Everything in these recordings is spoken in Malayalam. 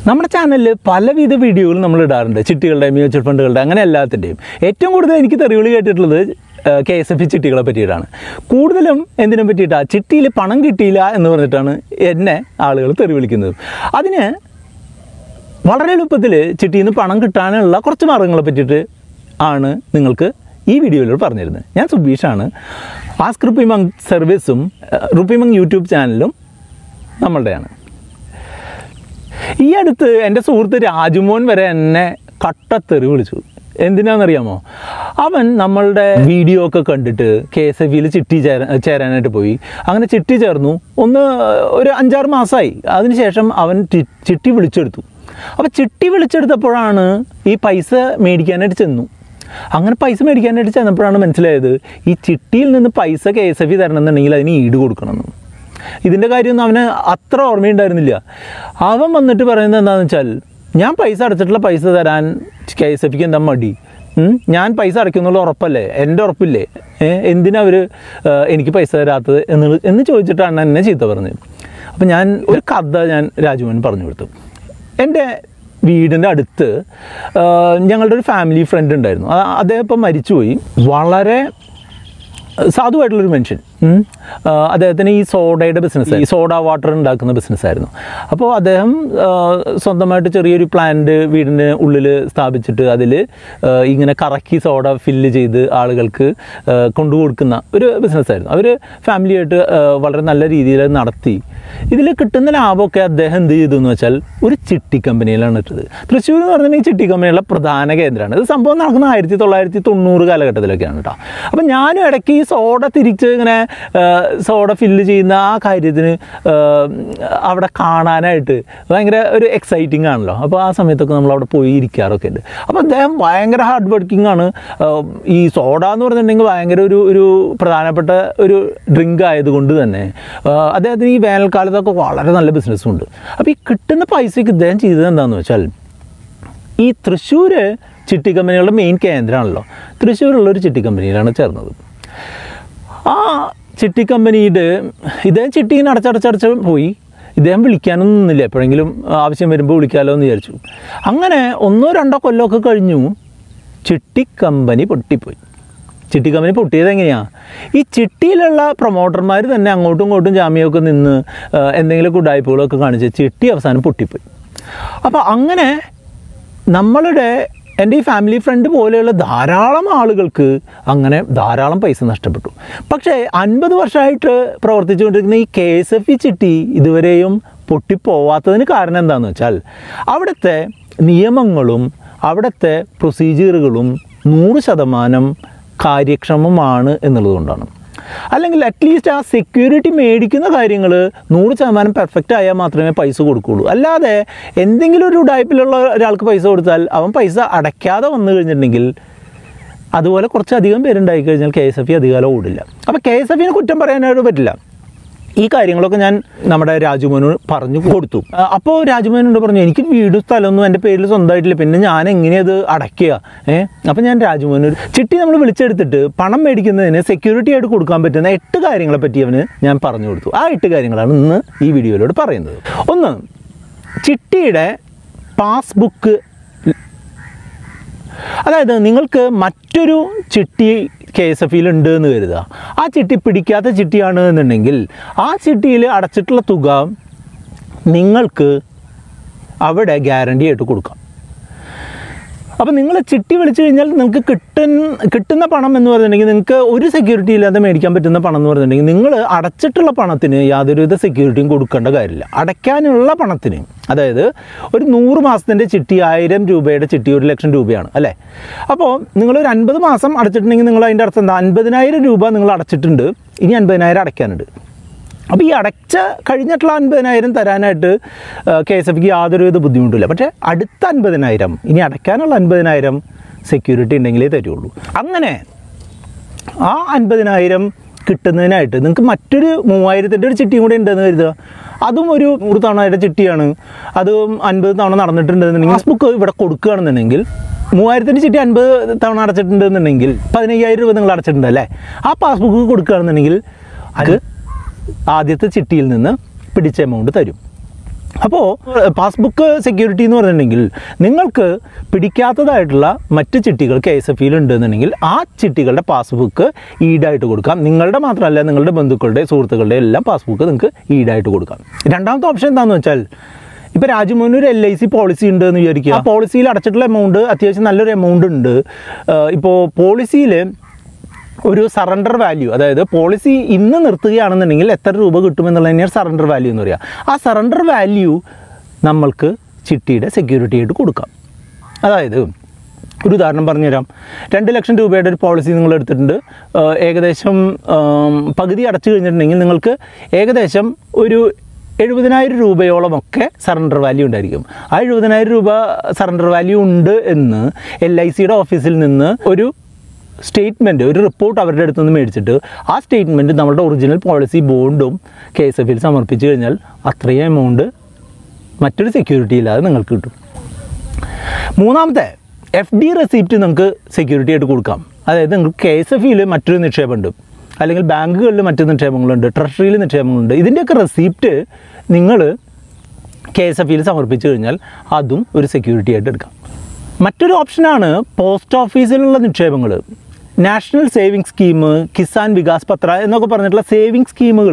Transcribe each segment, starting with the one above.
നമ്മുടെ ചാനലിൽ പലവിധ വീഡിയോകൾ നമ്മൾ ഇടാറുണ്ട് ചിട്ടികളുടെ മ്യൂച്വൽ ഫണ്ടുകളുടെ അങ്ങനെ എല്ലാത്തിൻ്റെയും ഏറ്റവും കൂടുതൽ എനിക്ക് തെറിവിൾ കേട്ടിട്ടുള്ളത് കെ എസ് എഫ് ചിട്ടികളെ പറ്റിയിട്ടാണ് കൂടുതലും എന്തിനെ പറ്റിയിട്ടാണ് ചിട്ടിയിൽ പണം കിട്ടിയില്ല എന്ന് പറഞ്ഞിട്ടാണ് എന്നെ ആളുകൾ തെറി വിളിക്കുന്നത് അതിന് വളരെ എളുപ്പത്തിൽ ചിട്ടിയിൽ നിന്ന് പണം കിട്ടാനുള്ള കുറച്ച് മാർഗ്ഗങ്ങളെ പറ്റിയിട്ട് ആണ് നിങ്ങൾക്ക് ഈ വീഡിയോയിലൂടെ പറഞ്ഞിരുന്നത് ഞാൻ സുബീഷാണ് ആസ്ക് റുപ്പിമങ് സർവീസും റുപ്പിമങ് യൂട്യൂബ് ചാനലും നമ്മളുടെയാണ് ഈ അടുത്ത് എൻ്റെ സുഹൃത്ത് രാജുമോൻ വരെ എന്നെ കട്ടത്തെറി വിളിച്ചു എന്തിനാണെന്നറിയാമോ അവൻ നമ്മളുടെ വീഡിയോ ഒക്കെ കണ്ടിട്ട് കെ എസ് എഫ് ഇയിൽ ചിട്ടി ചേരാ ചേരാനായിട്ട് പോയി അങ്ങനെ ചിട്ടി ചേർന്നു ഒന്ന് ഒരു അഞ്ചാറ് മാസമായി അതിനുശേഷം അവൻ ടി- ചിട്ടി വിളിച്ചെടുത്തു അപ്പോൾ ചിട്ടി വിളിച്ചെടുത്തപ്പോഴാണ് ഈ പൈസ മേടിക്കാനായിട്ട് ചെന്നു അങ്ങനെ പൈസ മേടിക്കാനായിട്ട് ചെന്നപ്പോഴാണ് മനസ്സിലായത് ഈ ചിട്ടിയിൽ നിന്ന് പൈസ കെ എസ് എഫ് തരണമെന്നുണ്ടെങ്കിൽ അതിന് ഈട് കൊടുക്കണമെന്ന് ഇതിൻ്റെ കാര്യമൊന്നും അവന് അത്ര ഓർമ്മയുണ്ടായിരുന്നില്ല അവൻ വന്നിട്ട് പറയുന്നത് എന്താണെന്ന് വെച്ചാൽ ഞാൻ പൈസ അടച്ചിട്ടുള്ള പൈസ തരാൻ കെ എസ് എഫ് എന്താ മടി ഉം? ഞാൻ പൈസ അടയ്ക്കുന്നുള്ള ഉറപ്പല്ലേ എൻ്റെ ഉറപ്പില്ലേ ഏ, എന്തിനാ അവർ എനിക്ക് പൈസ തരാത്തത് എന്ന് എന്ന് ചോദിച്ചിട്ടാണ് എന്നെ ചീത്ത പറഞ്ഞത് അപ്പം ഞാൻ ഒരു കഥ ഞാൻ രാജുവൻ പറഞ്ഞു കൊടുത്തു എൻ്റെ വീടിൻ്റെ അടുത്ത് ആ, ഞങ്ങളുടെ ഒരു ഫാമിലി ഫ്രണ്ട് ഉണ്ടായിരുന്നു ആ- അദ്ദേഹം ഇപ്പം മരിച്ചുപോയി വളരെ സാധുവായിട്ടുള്ളൊരു മനുഷ്യൻ ഉം. ആ, അദ്ദേഹത്തിന് ഈ സോഡയുടെ ബിസിനസ് ഈ സോഡ വാട്ടർ ഉണ്ടാക്കുന്ന ബിസിനസ്സായിരുന്നു അപ്പോൾ അദ്ദേഹം ആ, സ്വന്തമായിട്ട് ചെറിയൊരു പ്ലാന്റ് വീടിന് ഉള്ളിൽ സ്ഥാപിച്ചിട്ട് അതിൽ ഇങ്ങനെ കറക്കി സോഡ ഫില്ല് ചെയ്ത് ആളുകൾക്ക് ആ, കൊണ്ടു കൊടുക്കുന്ന ഒരു ബിസിനസ്സായിരുന്നു അവർ ഫാമിലിയായിട്ട് ആ, വളരെ നല്ല രീതിയിൽ നടത്തി ഇതിൽ കിട്ടുന്ന ലാഭമൊക്കെ അദ്ദേഹം എന്ത് ചെയ്തു എന്ന് വെച്ചാൽ ഒരു ചിട്ടി കമ്പനിയിലാണ് ഇട്ടത് തൃശ്ശൂർ എന്ന് പറഞ്ഞിട്ടുണ്ടെങ്കിൽ ചിട്ടി കമ്പനിയുടെ പ്രധാന കേന്ദ്രമാണ് ഇത് സംഭവം നടക്കുന്ന ആയിരത്തി തൊള്ളായിരത്തി തൊണ്ണൂറ് കാലഘട്ടത്തിലൊക്കെയാണ് കേട്ടോ അപ്പം ഞാനും ഇടയ്ക്ക് ഈ സോഡ തിരിച്ച് ഇങ്ങനെ ആ, സോഡ ഫില്ല് ചെയ്യുന്ന ആ കാര്യത്തിന് ആ, അവിടെ കാണാനായിട്ട് ഭയങ്കര ഒരു എക്സൈറ്റിംഗ് ആണല്ലോ അപ്പോൾ ആ സമയത്തൊക്കെ നമ്മൾ അവിടെ പോയി ഇരിക്കാറൊക്കെ ഉണ്ട് അപ്പോൾ അദ്ദേഹം ഭയങ്കര ഹാർഡ് വർക്കിംഗ് ആണ് ആ, ഈ സോഡ എന്ന് പറഞ്ഞിട്ടുണ്ടെങ്കിൽ ഭയങ്കര ഒരു ഒരു പ്രധാനപ്പെട്ട ഒരു ഡ്രിങ്ക് ആയതുകൊണ്ട് തന്നെ ആ, അദ്ദേഹത്തിന് ഈ വേനൽക്കാലത്തൊക്കെ വളരെ നല്ല ബിസിനസ്സും ഉണ്ട് അപ്പോൾ ഈ കിട്ടുന്ന പൈസയ്ക്ക് ഇദ്ദേഹം ചെയ്തത് എന്താണെന്ന് വെച്ചാൽ ഈ തൃശ്ശൂർ ചിട്ടി കമ്പനികളുടെ മെയിൻ കേന്ദ്രമാണല്ലോ തൃശ്ശൂരുള്ള ഒരു ചിട്ടി കമ്പനിയിലാണ് ചേർന്നത് ആ ചിട്ടി കമ്പനിയുടെ ഇദ്ദേഹം ചിട്ടി ഇങ്ങനെ അടച്ചടച്ചടച്ച് പോയി ഇദ്ദേഹം വിളിക്കാനൊന്നും നിന്നില്ല എപ്പോഴെങ്കിലും ആവശ്യം വരുമ്പോൾ വിളിക്കാമല്ലോ എന്ന് വിചാരിച്ചു അങ്ങനെ ഒന്നോ രണ്ടോ കൊല്ലമൊക്കെ കഴിഞ്ഞു ചിട്ടി കമ്പനി പൊട്ടിപ്പോയി ചിട്ടി കമ്പനി പൊട്ടിയത് എങ്ങനെയാണ് ഈ ചിട്ടിയിലുള്ള പ്രൊമോട്ടർമാർ തന്നെ അങ്ങോട്ടും ഇങ്ങോട്ടും ജാമ്യമൊക്കെ നിന്ന് ആ, എന്തെങ്കിലുമൊക്കെ ഉടായ്പകളൊക്കെ കാണിച്ച് ചിട്ടി അവസാനം പൊട്ടിപ്പോയി അപ്പോൾ അങ്ങനെ നമ്മളുടെ എൻ്റെ ഈ ഫാമിലി ഫ്രണ്ട് പോലെയുള്ള ധാരാളം ആളുകൾക്ക് അങ്ങനെ ധാരാളം പൈസ നഷ്ടപ്പെട്ടു പക്ഷേ അൻപത് വർഷമായിട്ട് പ്രവർത്തിച്ചുകൊണ്ടിരിക്കുന്ന ഈ കെ എസ് എഫ് ഇ ചിട്ടി ഇതുവരെയും പൊട്ടിപ്പോവാത്തതിന് കാരണം എന്താണെന്ന് വെച്ചാൽ അവിടുത്തെ നിയമങ്ങളും അവിടുത്തെ പ്രൊസീജിയറുകളും നൂറ് ശതമാനം കാര്യക്ഷമമാണ് എന്നുള്ളതുകൊണ്ടാണ് അല്ലെങ്കിൽ അറ്റ്ലീസ്റ്റ് ആ സെക്യൂരിറ്റി മേടിക്കുന്ന കാര്യങ്ങൾ നൂറ് ശതമാനം പെർഫെക്റ്റ് ആയാൽ മാത്രമേ പൈസ കൊടുക്കുകയുള്ളൂ അല്ലാതെ എന്തെങ്കിലും ഒരു ടൈപ്പിലുള്ള ഒരാൾക്ക് പൈസ കൊടുത്താൽ അവൻ പൈസ അടയ്ക്കാതെ വന്നു കഴിഞ്ഞിട്ടുണ്ടെങ്കിൽ അതുപോലെ കുറച്ചധികം പേരുണ്ടായി കഴിഞ്ഞാൽ കെ എസ് എഫ് ഇ അധികാലം ഓടില്ല അപ്പോൾ കെ എസ് എഫ് ഇനെ കുറ്റം പറയാനായിട്ട് പറ്റില്ല ഈ കാര്യങ്ങളൊക്കെ ഞാൻ നമ്മുടെ രാജുമോനോട് പറഞ്ഞു കൊടുത്തു അപ്പോൾ രാജുമോനോട് പറഞ്ഞു എനിക്ക് വീടും സ്ഥലമൊന്നും എൻ്റെ പേരിൽ സ്വന്തമായിട്ടില്ല പിന്നെ ഞാൻ എങ്ങനെയത് അത് അടയ്ക്കുക ഏഹ് അപ്പോൾ ഞാൻ രാജുമോനോട് ചിട്ടി നമ്മൾ വിളിച്ചെടുത്തിട്ട് പണം മേടിക്കുന്നതിന് സെക്യൂരിറ്റി ആയിട്ട് കൊടുക്കാൻ പറ്റുന്ന എട്ട് കാര്യങ്ങളെ പറ്റി അവന് ഞാൻ പറഞ്ഞു കൊടുത്തു ആ എട്ട് കാര്യങ്ങളാണ് ഇന്ന് ഈ വീഡിയോയിലൂടെ പറയുന്നത് ഒന്ന് ചിട്ടിയുടെ പാസ്ബുക്ക് അതായത് നിങ്ങൾക്ക് മറ്റൊരു ചിട്ടി കെ എസ് എഫ് ഉണ്ട് എന്ന് കരുതുക ആ ചിട്ടി പിടിക്കാത്ത ചിട്ടിയാണ് എന്നുണ്ടെങ്കിൽ ആ ചിട്ടിയിൽ അടച്ചിട്ടുള്ള തുക നിങ്ങൾക്ക് അവിടെ ഗ്യാരണ്ടി ആയിട്ട് കൊടുക്കാം അപ്പോൾ നിങ്ങൾ ചിട്ടി വിളിച്ചു കഴിഞ്ഞാൽ നിങ്ങൾക്ക് കിട്ടുന്ന കിട്ടുന്ന പണം എന്ന് പറഞ്ഞിട്ടുണ്ടെങ്കിൽ നിങ്ങൾക്ക് ഒരു സെക്യൂരിറ്റി ഇല്ലാതെ മേടിക്കാൻ പറ്റുന്ന പണം എന്ന് പറഞ്ഞിട്ടുണ്ടെങ്കിൽ നിങ്ങൾ അടച്ചിട്ടുള്ള പണത്തിന് യാതൊരുവിധ സെക്യൂരിറ്റിയും കൊടുക്കേണ്ട കാര്യമില്ല അടയ്ക്കാനുള്ള പണത്തിന് അതായത് ഒരു നൂറ് മാസത്തിൻ്റെ ചിട്ടി ആയിരം രൂപയുടെ ചിട്ടി ഒരു ലക്ഷം രൂപയാണ് അല്ലേ അപ്പോൾ നിങ്ങളൊരു അൻപത് മാസം അടച്ചിട്ടുണ്ടെങ്കിൽ നിങ്ങൾ അതിൻ്റെ അർത്ഥം എന്താ അൻപതിനായിരം രൂപ നിങ്ങൾ അടച്ചിട്ടുണ്ട് ഇനി അൻപതിനായിരം അടയ്ക്കാനുണ്ട് അപ്പോൾ ഈ അടച്ച കഴിഞ്ഞിട്ടുള്ള അൻപതിനായിരം തരാനായിട്ട് കെ എസ് എഫിക്ക് യാതൊരുവിധ ബുദ്ധിമുട്ടില്ല പക്ഷേ അടുത്ത അൻപതിനായിരം ഇനി അടയ്ക്കാനുള്ള അൻപതിനായിരം സെക്യൂരിറ്റി ഉണ്ടെങ്കിലേ തരുള്ളൂ അങ്ങനെ ആ അൻപതിനായിരം കിട്ടുന്നതിനായിട്ട് നിങ്ങൾക്ക് മറ്റൊരു മൂവായിരത്തിൻ്റെ ഒരു ചിട്ടിയും കൂടെ ഉണ്ടെന്ന് കരുതുക അതും ഒരു നൂറ് തവണയുടെ ചിട്ടിയാണ് അത് അൻപത് തവണ നടന്നിട്ടുണ്ടെന്നുണ്ടെങ്കിൽ പാസ്ബുക്ക് ഇവിടെ കൊടുക്കുകയാണെന്നുണ്ടെങ്കിൽ മൂവായിരത്തിൻ്റെ ചിട്ടി അൻപത് തവണ അടച്ചിട്ടുണ്ടെന്നുണ്ടെങ്കിൽ പതിനയ്യായിരം രൂപ നിങ്ങൾ അടച്ചിട്ടുണ്ട് അല്ലേ ആ പാസ്ബുക്ക് കൊടുക്കുകയാണെന്നുണ്ടെങ്കിൽ അത് ആദ്യത്തെ ചിട്ടിയിൽ നിന്ന് പിടിച്ച എമൗണ്ട് തരും അപ്പോൾ പാസ്ബുക്ക് സെക്യൂരിറ്റി എന്ന് പറഞ്ഞിട്ടുണ്ടെങ്കിൽ നിങ്ങൾക്ക് പിടിക്കാത്തതായിട്ടുള്ള മറ്റ് ചിട്ടികൾ കെ എസ് എഫ് ഇയിൽ ഉണ്ടെന്നുണ്ടെങ്കിൽ ആ ചിട്ടികളുടെ പാസ്ബുക്ക് ഈടായിട്ട് കൊടുക്കാം നിങ്ങളുടെ മാത്രമല്ല നിങ്ങളുടെ ബന്ധുക്കളുടെ സുഹൃത്തുക്കളുടെ എല്ലാം പാസ്ബുക്ക് നിങ്ങൾക്ക് ഈടായിട്ട് കൊടുക്കാം രണ്ടാമത്തെ ഓപ്ഷൻ എന്താണെന്ന് വെച്ചാൽ ഇപ്പോൾ രാജ്മോഹൻ ഒരു എൽ ഐ സി പോളിസി ഉണ്ട് എന്ന് വിചാരിക്കുക ആ പോളിസിയിൽ അടച്ചിട്ടുള്ള എമൗണ്ട് അത്യാവശ്യം നല്ലൊരു എമൗണ്ട് ഉണ്ട് ഇപ്പോൾ പോളിസിയിൽ ഒരു സറണ്ടർ വാല്യൂ അതായത് പോളിസി ഇന്ന് നിർത്തുകയാണെന്നുണ്ടെങ്കിൽ എത്ര രൂപ കിട്ടുമെന്നുള്ള തന്നെയാണ് സറണ്ടർ വാല്യൂ എന്ന് പറയുക ആ സറണ്ടർ വാല്യൂ നമ്മൾക്ക് ചിട്ടിയുടെ സെക്യൂരിറ്റി ആയിട്ട് കൊടുക്കാം അതായത് ഒരു ഉദാഹരണം പറഞ്ഞുതരാം രണ്ട് ലക്ഷം രൂപയുടെ ഒരു പോളിസി നിങ്ങൾ എടുത്തിട്ടുണ്ട് ആ, ഏകദേശം ആം, പകുതി അടച്ചു കഴിഞ്ഞിട്ടുണ്ടെങ്കിൽ നിങ്ങൾക്ക് ഏകദേശം ഒരു എഴുപതിനായിരം രൂപയോളമൊക്കെ സറണ്ടർ വാല്യൂ ഉണ്ടായിരിക്കും ആ എഴുപതിനായിരം രൂപ സറണ്ടർ വാല്യൂ ഉണ്ട് എന്ന് എൽ ഐ സിയുടെ ഓഫീസിൽ നിന്ന് ഒരു സ്റ്റേറ്റ്മെൻറ്റ് ഒരു റിപ്പോർട്ട് അവരുടെ അടുത്ത് നിന്ന് മേടിച്ചിട്ട് ആ സ്റ്റേറ്റ്മെൻറ്റ് നമ്മുടെ ഒറിജിനൽ പോളിസി ബോണ്ടും കെ എസ് എഫിൽ സമർപ്പിച്ച് കഴിഞ്ഞാൽ അത്രയും എമൗണ്ട് മറ്റൊരു സെക്യൂരിറ്റി ഇല്ലാതെ നിങ്ങൾക്ക് കിട്ടും മൂന്നാമത്തെ എഫ് ഡി റെസിപ്റ്റ് നിങ്ങൾക്ക് സെക്യൂരിറ്റി ആയിട്ട് കൊടുക്കാം അതായത് നിങ്ങൾക്ക് കെ എസ് എഫ് ഇയിൽ മറ്റൊരു നിക്ഷേപമുണ്ട് അല്ലെങ്കിൽ ബാങ്കുകളിൽ മറ്റു നിക്ഷേപങ്ങളുണ്ട് ട്രഷറിയിൽ നിക്ഷേപങ്ങളുണ്ട് ഇതിൻ്റെയൊക്കെ റെസിപ്റ്റ് നിങ്ങൾ കെ എസ് എഫ് ഇയിൽ സമർപ്പിച്ചു കഴിഞ്ഞാൽ അതും ഒരു സെക്യൂരിറ്റി ആയിട്ട് എടുക്കാം മറ്റൊരു ഓപ്ഷനാണ് പോസ്റ്റ് ഓഫീസിലുള്ള നിക്ഷേപങ്ങൾ national saving scheme Kisan Vikas Patra എന്നൊക്കെ പറഞ്ഞിട്ടുള്ള സേവിങ് സ്കീമുകൾ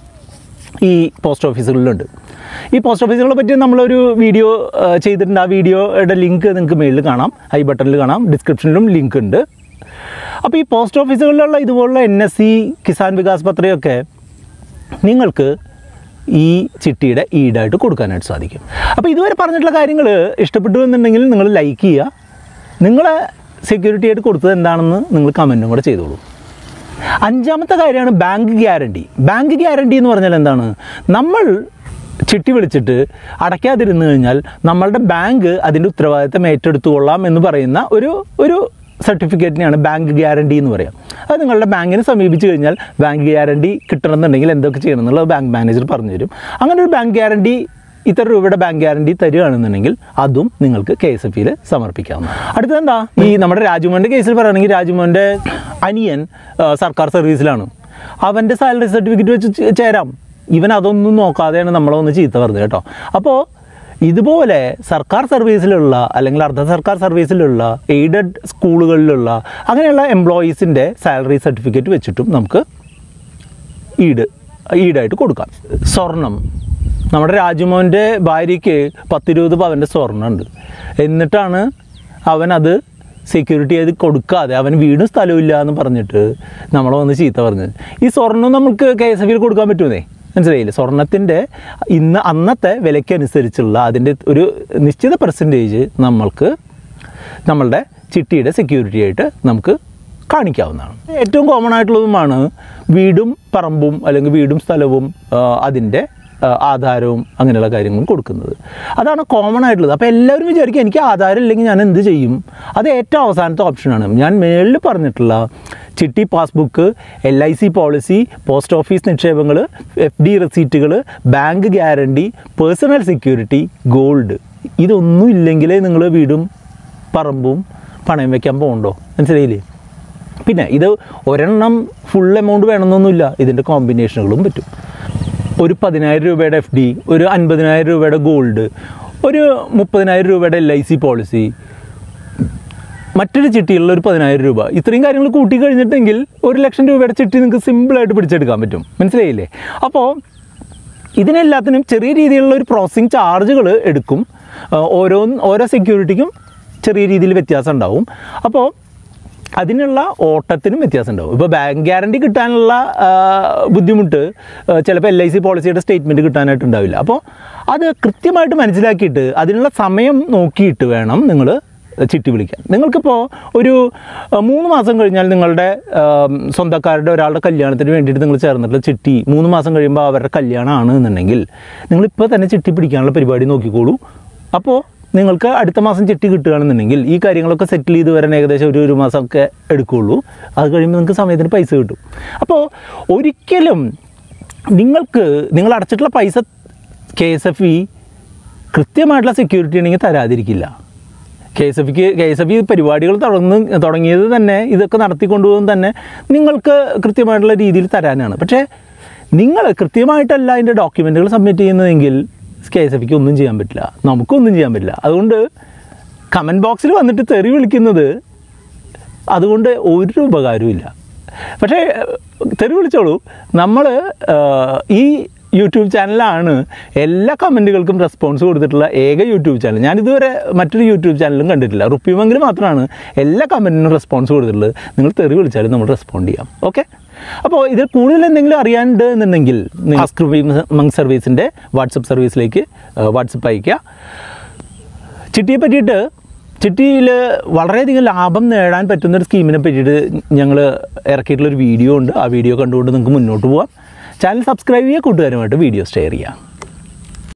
ഈ പോസ്റ്റ് ഓഫീസുകളിലുണ്ട് ഈ പോസ്റ്റ് ഓഫീസുകളെ പറ്റി നമ്മളൊരു വീഡിയോ ആ, ചെയ്തിട്ടുണ്ട് ആ വീഡിയോയുടെ ലിങ്ക് നിങ്ങൾക്ക് മെയിലിൽ കാണാം ഐ ബട്ടണിൽ കാണാം ഡിസ്ക്രിപ്ഷനിലും ലിങ്ക് ഉണ്ട് അപ്പോൾ ഈ പോസ്റ്റ് ഓഫീസുകളിലുള്ള ഇതുപോലുള്ള N S C Kisan Vikas പത്രയൊക്കെ നിങ്ങൾക്ക് ഈ ചിട്ടിയുടെ ഈടായിട്ട് കൊടുക്കാനായിട്ട് സാധിക്കും അപ്പോൾ ഇതുവരെ പറഞ്ഞിട്ടുള്ള കാര്യങ്ങൾ ഇഷ്ടപ്പെട്ടു എന്നുണ്ടെങ്കിൽ നിങ്ങൾ ലൈക്ക് ചെയ്യുക നിങ്ങളെ സെക്യൂരിറ്റി ആയിട്ട് കൊടുത്തത് എന്താണെന്ന് നിങ്ങൾ കമൻറ്റും കൂടെ ചെയ്തോളൂ അഞ്ചാമത്തെ കാര്യമാണ് ബാങ്ക് ഗ്യാരണ്ടി ബാങ്ക് ഗ്യാരണ്ടി എന്ന് പറഞ്ഞാൽ എന്താണ് നമ്മൾ ചിട്ടി വിളിച്ചിട്ട് അടയ്ക്കാതിരുന്നു കഴിഞ്ഞാൽ നമ്മളുടെ ബാങ്ക് അതിൻ്റെ ഉത്തരവാദിത്തം ഏറ്റെടുത്തുകൊള്ളാം എന്ന് പറയുന്ന ഒരു ഒരു സർട്ടിഫിക്കറ്റിനെയാണ് ബാങ്ക് ഗ്യാരണ്ടി എന്ന് പറയാം അത് നിങ്ങളുടെ ബാങ്കിനെ സമീപിച്ച് കഴിഞ്ഞാൽ ബാങ്ക് ഗ്യാരണ്ടി കിട്ടണമെന്നുണ്ടെങ്കിൽ എന്തൊക്കെ ചെയ്യണം എന്നുള്ളത് ബാങ്ക് മാനേജർ പറഞ്ഞു തരും അങ്ങനെ ഒരു ബാങ്ക് ഗ്യാരണ്ടി ഇത്ര രൂപയുടെ ബാങ്ക് ഗ്യാരണ്ടി തരികയാണെന്നുണ്ടെങ്കിൽ അതും നിങ്ങൾക്ക് കെ എസ് എഫ് ഇയിൽ സമർപ്പിക്കാവുന്നതാണ് അടുത്തത് എന്താ ഈ നമ്മുടെ രാജുമോൻ്റെ കേസിൽ പറയുകയാണെങ്കിൽ രാജുമോൻ്റെ അനിയൻ ആ, സർക്കാർ സർവീസിലാണ് അവൻ്റെ സാലറി സർട്ടിഫിക്കറ്റ് വെച്ച് ചേ- ചേരാം ഇവൻ അതൊന്നും നോക്കാതെയാണ് നമ്മളെ ഒന്ന് ചീത്ത പറഞ്ഞത് കേട്ടോ അപ്പോൾ ഇതുപോലെ സർക്കാർ സർവീസിലുള്ള അല്ലെങ്കിൽ അർദ്ധ സർക്കാർ സർവീസിലുള്ള എയ്ഡഡ് സ്കൂളുകളിലുള്ള അങ്ങനെയുള്ള എംപ്ലോയീസിൻ്റെ സാലറി സർട്ടിഫിക്കറ്റ് വെച്ചിട്ടും നമുക്ക് ഈട് ഈടായിട്ട് കൊടുക്കാം സ്വർണം നമ്മുടെ രാജുമോൻ്റെ ഭാര്യയ്ക്ക് പത്തിരുപത് പവൻ്റെ സ്വർണ്ണമുണ്ട് എന്നിട്ടാണ് അവൻ അത് സെക്യൂരിറ്റി ചെയ്ത് കൊടുക്കാതെ അവൻ വീടും സ്ഥലവും ഇല്ല എന്ന് പറഞ്ഞിട്ട് നമ്മളെ വന്ന് ചീത്ത പറഞ്ഞത് ഈ സ്വർണ്ണം നമുക്ക് കെ എസ് എഫ് കൊടുക്കാൻ പറ്റുമേ മനസ്സിലായില്ലേ സ്വർണത്തിൻ്റെ ഇന്ന് അന്നത്തെ വിലയ്ക്കനുസരിച്ചുള്ള അതിൻ്റെ ഒരു നിശ്ചിത പെർസെൻറ്റേജ് നമ്മൾക്ക് നമ്മളുടെ ചിട്ടിയുടെ സെക്യൂരിറ്റി ആയിട്ട് നമുക്ക് കാണിക്കാവുന്നതാണ് ഏറ്റവും കോമൺ ആയിട്ടുള്ളതുമാണ് വീടും പറമ്പും അല്ലെങ്കിൽ വീടും സ്ഥലവും ആ, അതിൻ്റെ ആ, ആധാരവും അങ്ങനെയുള്ള കാര്യങ്ങളും കൊടുക്കുന്നത് അതാണ് കോമൺ ആയിട്ടുള്ളത് അപ്പോൾ എല്ലാവരും വിചാരിക്കും എനിക്ക് ആധാരം ഇല്ലെങ്കിൽ ഞാൻ എന്ത് ചെയ്യും അത് ഏറ്റവും അവസാനത്തെ ഓപ്ഷനാണ് ഞാൻ മേളിൽ പറഞ്ഞിട്ടുള്ള ചിട്ടി passbook L I C policy post office നിക്ഷേപങ്ങൾ എഫ് ഡി റെസീറ്റുകൾ bank guarantee personal security gold ഇതൊന്നും ഇല്ലെങ്കിലേ നിങ്ങൾ വീടും പറമ്പും പണയം വെക്കാൻ പോകണ്ടോ മനസ്സിലായില്ലേ പിന്നെ ഇത് ഒരെണ്ണം ഫുൾ എമൗണ്ട് വേണമെന്നൊന്നുമില്ല ഇതിൻ്റെ കോമ്പിനേഷനുകളും പറ്റും ഒരു പതിനായിരം രൂപയുടെ എഫ് ഡി ഒരു അൻപതിനായിരം രൂപയുടെ ഗോൾഡ് ഒരു മുപ്പതിനായിരം രൂപയുടെ എൽ ഐ സി പോളിസി മറ്റൊരു ചിട്ടിയുള്ള ഒരു പതിനായിരം രൂപ ഇത്രയും കാര്യങ്ങൾ കൂട്ടി കഴിഞ്ഞിട്ടെങ്കിൽ ഒരു ലക്ഷം രൂപയുടെ ചിട്ടി നിങ്ങൾക്ക് സിമ്പിളായിട്ട് പിടിച്ചെടുക്കാൻ പറ്റും മനസ്സിലായില്ലേ അപ്പോൾ ഇതിനെല്ലാത്തിനും ചെറിയ രീതിയിലുള്ള ഒരു പ്രോസസ്സിങ് ചാർജുകൾ എടുക്കും ആ, ഓരോ ഓരോ സെക്യൂരിറ്റിക്കും ചെറിയ രീതിയിൽ വ്യത്യാസം ഉണ്ടാവും അപ്പോൾ അതിനുള്ള ഓട്ടത്തിനും വ്യത്യാസം ഉണ്ടാവും ഇപ്പോൾ ബാങ്ക് ഗ്യാരണ്ടി കിട്ടാനുള്ള ആ, ബുദ്ധിമുട്ട് ആ, ചിലപ്പോൾ എൽ ഐ സി പോളിസിയുടെ സ്റ്റേറ്റ്മെൻറ്റ് കിട്ടാനായിട്ട് ഉണ്ടാവില്ല അപ്പോൾ അത് കൃത്യമായിട്ട് മനസ്സിലാക്കിയിട്ട് അതിനുള്ള സമയം നോക്കിയിട്ട് വേണം നിങ്ങൾ ചിട്ടി വിളിക്കാൻ നിങ്ങൾക്കിപ്പോൾ ഒരു ആ, മൂന്ന് മാസം കഴിഞ്ഞാൽ നിങ്ങളുടെ ആ, സ്വന്തക്കാരുടെ ഒരാളുടെ കല്യാണത്തിന് വേണ്ടിയിട്ട് നിങ്ങൾ ചേർന്നിട്ടുള്ള ചിട്ടി മൂന്ന് മാസം കഴിയുമ്പോൾ അവരുടെ കല്യാണമാണ് എന്നുണ്ടെങ്കിൽ നിങ്ങളിപ്പോൾ തന്നെ ചിട്ടി പിടിക്കാനുള്ള പരിപാടി നോക്കിക്കോളൂ അപ്പോൾ നിങ്ങൾക്ക് അടുത്ത മാസം ചിട്ടി കിട്ടുകയാണെന്നുണ്ടെങ്കിൽ ഈ കാര്യങ്ങളൊക്കെ സെറ്റിൽ ചെയ്ത് വരാൻ ഏകദേശം ഒരു ഒരു മാസമൊക്കെ എടുക്കുകയുള്ളൂ അത് കഴിയുമ്പോൾ നിങ്ങൾക്ക് സമയത്തിന് പൈസ കിട്ടും അപ്പോൾ ഒരിക്കലും നിങ്ങൾക്ക് നിങ്ങൾ അടച്ചിട്ടുള്ള പൈസ കെ എസ് എഫ് ഇ കൃത്യമായിട്ടുള്ള സെക്യൂരിറ്റി ഉണ്ടെങ്കിൽ തരാതിരിക്കില്ല കെ എസ് എഫിക്ക് കെ എസ് എഫ് ഇ പരിപാടികൾ തുടങ്ങുന്ന തുടങ്ങിയത് തന്നെ ഇതൊക്കെ നടത്തിക്കൊണ്ടുപോകുന്നത് തന്നെ നിങ്ങൾക്ക് കൃത്യമായിട്ടുള്ള രീതിയിൽ തരാനാണ് പക്ഷേ നിങ്ങൾ കൃത്യമായിട്ടല്ല അതിൻ്റെ ഡോക്യുമെൻറ്റുകൾ സബ്മിറ്റ് ചെയ്യുന്നതെങ്കിൽ കെ എസ് എഫ് ഒന്നും ചെയ്യാൻ പറ്റില്ല നമുക്കൊന്നും ചെയ്യാൻ പറ്റില്ല അതുകൊണ്ട് കമൻറ്റ് ബോക്സിൽ വന്നിട്ട് തെറി വിളിക്കുന്നത് അതുകൊണ്ട് ഒരു ഉപകാരവും ഇല്ല പക്ഷേ തെറി വിളിച്ചോളൂ നമ്മൾ ഈ യൂട്യൂബ് ചാനലാണ് എല്ലാ കമൻറ്റുകൾക്കും റെസ്പോൺസ് കൊടുത്തിട്ടുള്ള ഏക യൂട്യൂബ് ചാനൽ ഞാനിതുവരെ മറ്റൊരു യൂട്യൂബ് ചാനലും കണ്ടിട്ടില്ല റുപ്പിമെങ്കിൽ മാത്രമാണ് എല്ലാ കമൻറ്റിനും റെസ്പോൺസ് കൊടുത്തിട്ടുള്ളത് നിങ്ങൾ തെറി വിളിച്ചാലും നമ്മൾ റെസ്പോണ്ട് ചെയ്യാം ഓക്കെ അപ്പോൾ ഇതിൽ കൂടുതൽ എന്തെങ്കിലും അറിയാണ്ട് എന്നുണ്ടെങ്കിൽ ആസ്ക് മങ് സർവീസിൻ്റെ വാട്സപ്പ് സർവീസിലേക്ക് വാട്സപ്പ് അയയ്ക്കുക ചിട്ടിയെ പറ്റിയിട്ട് ചിട്ടിയിൽ വളരെയധികം ലാഭം നേടാൻ പറ്റുന്ന ഒരു സ്കീമിനെ പറ്റിയിട്ട് ഞങ്ങൾ ഇറക്കിയിട്ടുള്ളൊരു വീഡിയോ ഉണ്ട് ആ വീഡിയോ കണ്ടുകൊണ്ട് നിങ്ങൾക്ക് മുന്നോട്ട് പോവാം ചാനൽ സബ്സ്ക്രൈബ് ചെയ്യുക കൂട്ടുകാരുമായിട്ട് വീഡിയോ ഷെയർ ചെയ്യാം